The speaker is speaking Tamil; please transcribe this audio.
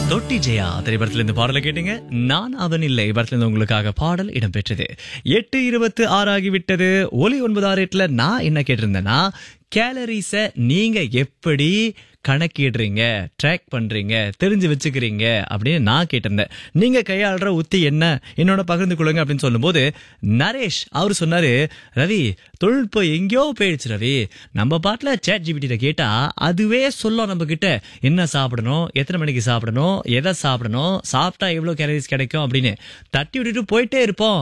தொட்டி ஜெயா திரைப்படத்துல இருந்து பாடலை கேட்டீங்க நான் அவன் இல்லை படத்துல இருந்து உங்களுக்காக பாடல் இடம்பெற்றது எட்டு இருபத்து ஆறு ஆகிவிட்டது ஒலி ஒன்பது ஆறு எட்டுல நான் என்ன கேட்டிருந்தேன்னா கேலரிஸை நீங்க எப்படி கணக்கிடுறீங்க ட்ராக் பண்றீங்க தெரிஞ்சு வச்சுக்கிறீங்க அப்படின்னு நான் கேட்டிருந்தேன் நீங்க கையாளுற உத்தி என்ன என்னோட பகிர்ந்து கொள்ளுங்க அப்படின்னு சொல்லும்போது நரேஷ் அவர் சொன்னாரு ரவி தொழில்நுட்பம் எங்கேயோ போயிடுச்சு ரவி நம்ம பாட்டுல சேட் ஜிபிடிட்ட கேட்டா அதுவே சொல்லும் நம்ம கிட்ட என்ன சாப்பிடணும் எத்தனை மணிக்கு சாப்பிடணும் எதை சாப்பிடணும் சாப்பிட்டா எவ்வளவு கேலரிஸ் கிடைக்கும் அப்படின்னு தட்டி விட்டுட்டு போயிட்டே இருப்போம்